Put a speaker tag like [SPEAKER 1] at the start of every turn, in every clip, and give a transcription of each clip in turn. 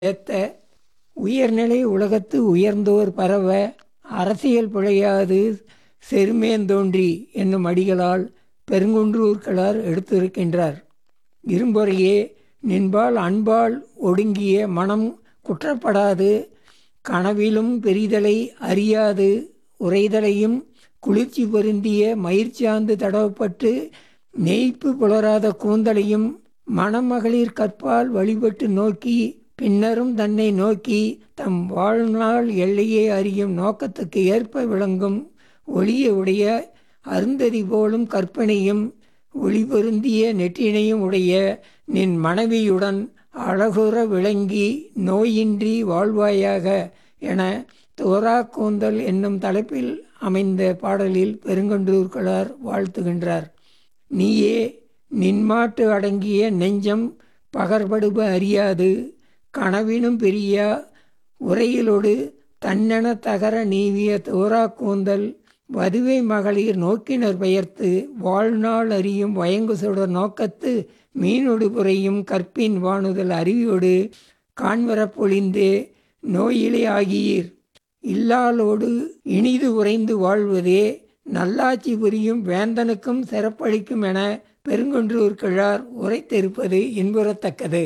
[SPEAKER 1] ஏத்த உயர்நிலை உலகத்து உயர்ந்தோர் பரவ அரசியல் பிழையாது செருமேந்தோன்றி என்னும் அடிகளால் பெருங்குன்றூர்களார் எடுத்திருக்கின்றார் இரும்பொறையே நின்பால் அன்பால் ஒடுங்கிய மனம் குற்றப்படாது கனவிலும் பெரிதலை அறியாது உரைதலையும் குளிர்ச்சி பொருந்திய மயிர்ச்சாந்து தடவப்பட்டு நெய்ப்பு புலராத கூந்தலையும் மணமகளிர் கற்பால் வழிபட்டு நோக்கி பின்னரும் தன்னை நோக்கி தம் வாழ்நாள் எல்லையை அறியும் நோக்கத்துக்கு ஏற்ப விளங்கும் ஒளிய உடைய அருந்ததி போலும் கற்பனையும் ஒளி பொருந்திய நெற்றினையும் உடைய நின் மனைவியுடன் அழகுற விளங்கி நோயின்றி வாழ்வாயாக என தோரா கூந்தல் என்னும் தலைப்பில் அமைந்த பாடலில் பெருங்கொண்டூர்களார் வாழ்த்துகின்றார் நீயே நின்மாட்டு அடங்கிய நெஞ்சம் பகர்படுப அறியாது கனவினும் பெரியா உரையிலொடு தன்னென தகர நீவிய தோரா கூந்தல் வதுவை மகளிர் நோக்கினர் பெயர்த்து வாழ்நாள் அறியும் வயங்குசுடர் நோக்கத்து மீனொடு புரையும் கற்பின் வாணுதல் அறிவியொடு காண்வரப் பொழிந்தே நோயிலே ஆகியீர் இல்லாலோடு இனிது உறைந்து வாழ்வதே நல்லாட்சி புரியும் வேந்தனுக்கும் சிறப்பளிக்கும் என பெருங்கொன்றூர் கிழார் உரைத்திருப்பது இன்புறத்தக்கது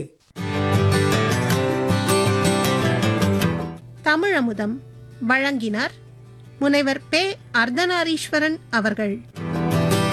[SPEAKER 2] தமிழமுதம் வழங்கினார் முனைவர் பே அர்த்தநாரீஸ்வரன் அவர்கள்